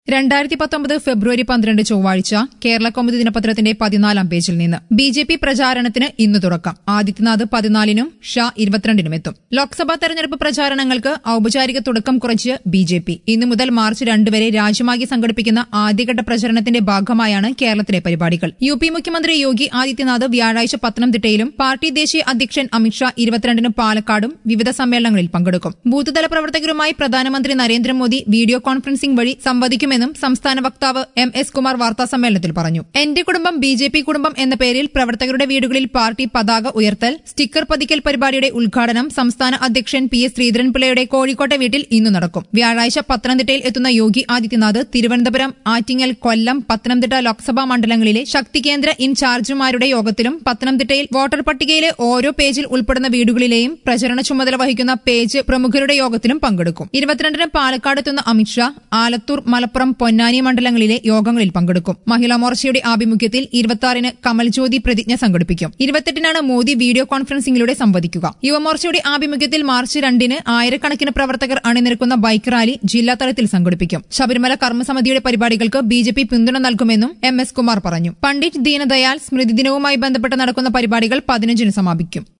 രണ്ടായിരത്തി പത്തൊമ്പത് ഫെബ്രുവരി പന്ത്രണ്ട് ചൊവ്വാഴ്ച കേരള കൗമുദി ദിനപത്രത്തിന്റെ പതിനാലാം പേജിൽ നിന്ന് ബി ജെ പി പ്രചാരണത്തിന് ഇന്ന് തുടക്കം ആദിത്യനാഥ് പതിനാലിനും ഷാ ഇരുപത്തിരണ്ടിനും എത്തും ലോക്സഭാ തെരഞ്ഞെടുപ്പ് പ്രചാരണങ്ങൾക്ക് ഔപചാരിക തുടക്കം കുറിച്ച് ബി ജെ പി ഇന്നു മുതൽ മാർച്ച് രണ്ട് വരെ രാജ്യമാകെ സംഘടിപ്പിക്കുന്ന ആദ്യഘട്ട പ്രചരണത്തിന്റെ ഭാഗമായാണ് കേരളത്തിലെ പരിപാടികൾ യു പി മുഖ്യമന്ത്രി യോഗി ആദിത്യനാഥ് വ്യാഴാഴ്ച പത്തനംതിട്ടയിലും പാർട്ടി ദേശീയ അധ്യക്ഷൻ അമിത്ഷാ ഇരുപത്തിരണ്ടിന് പാലക്കാടും വിവിധ സമ്മേളനങ്ങളിൽ പങ്കെടുക്കും ബൂത്ത്തല പ്രവർത്തകരുമായി പ്രധാനമന്ത്രി നരേന്ദ്രമോദി വീഡിയോ കോൺഫറൻസിംഗ് വഴി സംവദിക്കുമെന്നും സംസ്ഥാന വക്താവ് എം എസ് കുമാർ വാർത്താസമ്മേളനത്തിൽ പറഞ്ഞു എന്റെ കുടുംബം ബി ജെ പി കുടുംബം എന്ന പേരിൽ പ്രവർത്തകരുടെ വീടുകളിൽ പാർട്ടി പതാക ഉയർത്തൽ സ്റ്റിക്കർ പതിക്കൽ പരിപാടിയുടെ ഉദ്ഘാടനം സംസ്ഥാന അധ്യക്ഷൻ പി എസ് ശ്രീധരൻപിള്ളയുടെ കോഴിക്കോട്ടെ വീട്ടിൽ ഇന്നു നടക്കും വ്യാഴാഴ്ച പത്തനംതിട്ടയിൽ എത്തുന്ന യോഗി ആദിത്യനാഥ് തിരുവനന്തപുരം ആറ്റിങ്ങൽ കൊല്ലം പത്തനംതിട്ട ലോക്സഭാ മണ്ഡലങ്ങളിലെ ശക്തി കേന്ദ്ര ഇൻചാർജുമാരുടെ യോഗത്തിലും പത്തനംതിട്ടയിൽ വോട്ടർ പട്ടികയിലെ ഓരോ പേജിൽ ഉൾപ്പെടുന്ന വീടുകളിലെയും പ്രചരണ ചുമതല വഹിക്കുന്ന പേജ് പ്രമുഖരുടെ യോഗത്തിലും പങ്കെടുക്കും ഇരുപത്തിരണ്ടിന് പാലക്കാട് എത്തുന്ന അമിത്ഷാ ആലത്തൂർ മലപ്പുറം പൊന്നാനി മണ്ഡലങ്ങളിലെ യോഗങ്ങളിൽ പങ്കെടുക്കും മഹിളാ മോർച്ചയുടെ ആഭിമുഖ്യത്തിൽ ഇരുപത്തിയാറിന് കമൽജ്യോതി പ്രതിജ്ഞ സംഘടിപ്പിക്കും ഇരുപത്തെട്ടിനാണ് മോദി വീഡിയോ കോൺഫറൻസിംഗിലൂടെ സംവദിക്കുക യുവമോർച്ചയുടെ ആഭിമുഖ്യത്തിൽ മാർച്ച് രണ്ടിന് ആയിരക്കണക്കിന് പ്രവർത്തകർ അണിനിരക്കുന്ന ബൈക്ക് റാലി ജില്ലാതലത്തിൽ സംഘടിപ്പിക്കും ശബരിമല കർമ്മസമിതിയുടെ പരിപാടികൾക്ക് ബി ജെ പി പിന്തുണ നൽകുമെന്നും എം എസ് കുമാർ പറഞ്ഞു പണ്ഡിറ്റ് ദീനദയാൽ സ്മൃതി ദിനവുമായി ബന്ധപ്പെട്ട് നടക്കുന്ന പരിപാടികൾ പതിനഞ്ചിന് സമാപിക്കും